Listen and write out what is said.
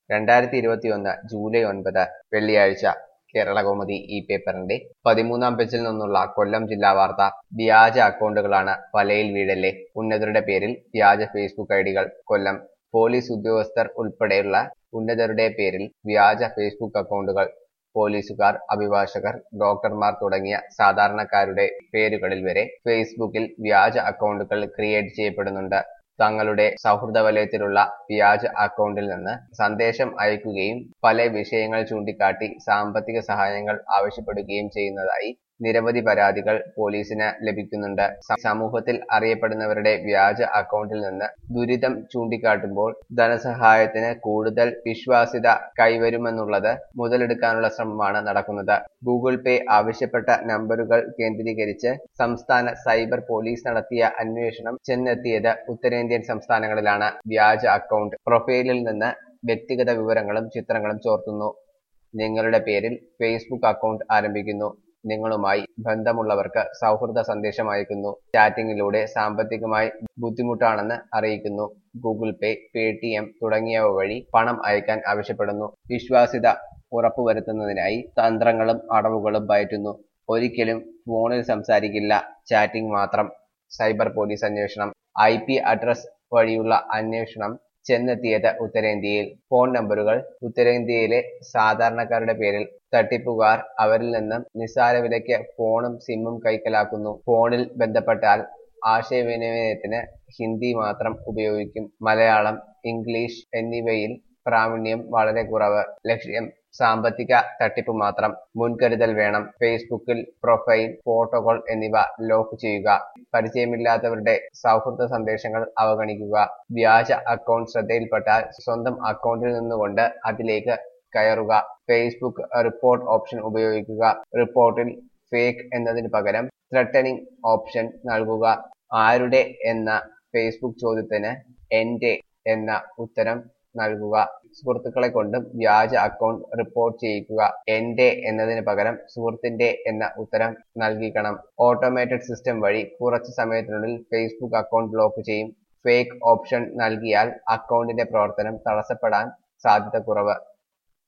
രണ്ടായിരത്തി ഇരുപത്തിയൊന്ന് ജൂലൈ ഒൻപത് വെള്ളിയാഴ്ച കേരളകൗമുദി ഈ പേപ്പറിന്റെ പതിമൂന്നാം പേജിൽ നിന്നുള്ള കൊല്ലം ജില്ലാ വാർത്ത വ്യാജ അക്കൗണ്ടുകളാണ് വലയിൽ വീഴല്ലേ ഉന്നതരുടെ പേരിൽ വ്യാജ ഫേസ്ബുക്ക് ഐഡികൾ കൊല്ലം പോലീസ് ഉദ്യോഗസ്ഥർ ഉൾപ്പെടെയുള്ള ഉന്നതരുടെ പേരിൽ വ്യാജ ഫേസ്ബുക്ക് അക്കൗണ്ടുകൾ പോലീസുകാർ അഭിഭാഷകർ ഡോക്ടർമാർ തുടങ്ങിയ സാധാരണക്കാരുടെ പേരുകളിൽ വരെ ഫേസ്ബുക്കിൽ വ്യാജ അക്കൗണ്ടുകൾ ക്രിയേറ്റ് ചെയ്യപ്പെടുന്നുണ്ട് തങ്ങളുടെ സൗഹൃദ വലയത്തിലുള്ള വ്യാജ അക്കൗണ്ടിൽ നിന്ന് സന്ദേശം അയക്കുകയും പല വിഷയങ്ങൾ ചൂണ്ടിക്കാട്ടി സാമ്പത്തിക സഹായങ്ങൾ ആവശ്യപ്പെടുകയും ചെയ്യുന്നതായി നിരവധി പരാതികൾ പോലീസിന് ലഭിക്കുന്നുണ്ട് സ- സമൂഹത്തിൽ അറിയപ്പെടുന്നവരുടെ വ്യാജ അക്കൗണ്ടിൽ നിന്ന് ദുരിതം ചൂണ്ടിക്കാട്ടുമ്പോൾ ധനസഹായത്തിന് കൂടുതൽ വിശ്വാസ്യത കൈവരുമെന്നുള്ളത് മുതലെടുക്കാനുള്ള ശ്രമമാണ് നടക്കുന്നത് ഗൂഗിൾ പേ ആവശ്യപ്പെട്ട നമ്പറുകൾ കേന്ദ്രീകരിച്ച് സംസ്ഥാന സൈബർ പോലീസ് നടത്തിയ അന്വേഷണം ചെന്നെത്തിയത് ഉത്തരേന്ത്യൻ സംസ്ഥാനങ്ങളിലാണ് വ്യാജ അക്കൗണ്ട് പ്രൊഫൈലിൽ നിന്ന് വ്യക്തിഗത വിവരങ്ങളും ചിത്രങ്ങളും ചോർത്തുന്നു നിങ്ങളുടെ പേരിൽ ഫേസ്ബുക്ക് അക്കൗണ്ട് ആരംഭിക്കുന്നു നിങ്ങളുമായി ബന്ധമുള്ളവർക്ക് സൗഹൃദ സന്ദേശം അയക്കുന്നു ചാറ്റിംഗിലൂടെ സാമ്പത്തികമായി ബുദ്ധിമുട്ടാണെന്ന് അറിയിക്കുന്നു ഗൂഗിൾ പേ പേടിഎം തുടങ്ങിയവ വഴി പണം അയക്കാൻ ആവശ്യപ്പെടുന്നു വിശ്വാസ്യത ഉറപ്പുവരുത്തുന്നതിനായി തന്ത്രങ്ങളും അടവുകളും പയറ്റുന്നു ഒരിക്കലും ഫോണിൽ സംസാരിക്കില്ല ചാറ്റിംഗ് മാത്രം സൈബർ പോലീസ് അന്വേഷണം ഐ പി അഡ്രസ് വഴിയുള്ള അന്വേഷണം ചെന്നെത്തിയത് ഉത്തരേന്ത്യയിൽ ഫോൺ നമ്പറുകൾ ഉത്തരേന്ത്യയിലെ സാധാരണക്കാരുടെ പേരിൽ തട്ടിപ്പുകാർ അവരിൽ നിന്നും നിസ്സാര വിലയ്ക്ക് ഫോണും സിമ്മും കൈക്കലാക്കുന്നു ഫോണിൽ ബന്ധപ്പെട്ടാൽ ആശയവിനിമയത്തിന് ഹിന്ദി മാത്രം ഉപയോഗിക്കും മലയാളം ഇംഗ്ലീഷ് എന്നിവയിൽ പ്രാവീണ്യം വളരെ കുറവ് ലക്ഷ്യം സാമ്പത്തിക തട്ടിപ്പ് മാത്രം മുൻകരുതൽ വേണം ഫേസ്ബുക്കിൽ പ്രൊഫൈൽ ഫോട്ടോകൾ എന്നിവ ലോക്ക് ചെയ്യുക പരിചയമില്ലാത്തവരുടെ സൗഹൃദ സന്ദേശങ്ങൾ അവഗണിക്കുക വ്യാജ അക്കൗണ്ട് ശ്രദ്ധയിൽപ്പെട്ടാൽ സ്വന്തം അക്കൗണ്ടിൽ നിന്നുകൊണ്ട് അതിലേക്ക് കയറുക ഫേസ്ബുക്ക് റിപ്പോർട്ട് ഓപ്ഷൻ ഉപയോഗിക്കുക റിപ്പോർട്ടിൽ ഫേക്ക് എന്നതിന് പകരം ത്രട്ടണിംഗ് ഓപ്ഷൻ നൽകുക ആരുടെ എന്ന ഫേസ്ബുക്ക് ചോദ്യത്തിന് എന്റെ എന്ന ഉത്തരം നൽകുക സുഹൃത്തുക്കളെ കൊണ്ടും വ്യാജ അക്കൗണ്ട് റിപ്പോർട്ട് ചെയ്യിക്കുക എന്റെ എന്നതിന് പകരം സുഹൃത്തിന്റെ എന്ന ഉത്തരം നൽകിക്കണം ഓട്ടോമേറ്റഡ് സിസ്റ്റം വഴി കുറച്ച് സമയത്തിനുള്ളിൽ ഫേസ്ബുക്ക് അക്കൗണ്ട് ബ്ലോക്ക് ചെയ്യും ഫേക്ക് ഓപ്ഷൻ നൽകിയാൽ അക്കൗണ്ടിന്റെ പ്രവർത്തനം തടസ്സപ്പെടാൻ സാധ്യത കുറവ്